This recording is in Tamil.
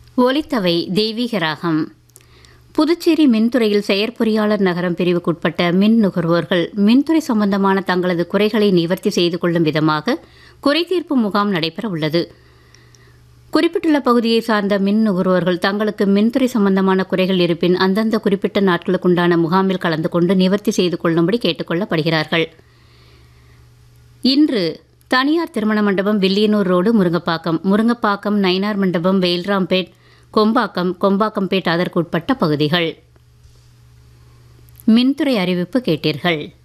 ஒலித்தவை தெய்வீக ராகம் புதுச்சேரி மின்துறையில் செயற்பொறியாளர் நகரம் பிரிவுக்குட்பட்ட மின் நுகர்வோர்கள் மின்துறை சம்பந்தமான தங்களது குறைகளை நிவர்த்தி செய்து கொள்ளும் விதமாக குறைதீர்ப்பு முகாம் நடைபெற உள்ளது குறிப்பிட்டுள்ள பகுதியை சார்ந்த மின் நுகர்வோர்கள் தங்களுக்கு மின்துறை சம்பந்தமான குறைகள் இருப்பின் அந்தந்த குறிப்பிட்ட நாட்களுக்குண்டான முகாமில் கலந்து கொண்டு நிவர்த்தி செய்து கொள்ளும்படி கேட்டுக்கொள்ளப்படுகிறார்கள் இன்று தனியார் திருமண மண்டபம் வில்லியனூர் ரோடு முருங்கப்பாக்கம் முருங்கப்பாக்கம் நயினார் மண்டபம் வெயில்ராம்பேட் கொம்பாக்கம் கொம்பாக்கம்பேட் அதற்குட்பட்ட பகுதிகள் மின்துறை அறிவிப்பு கேட்டீர்கள்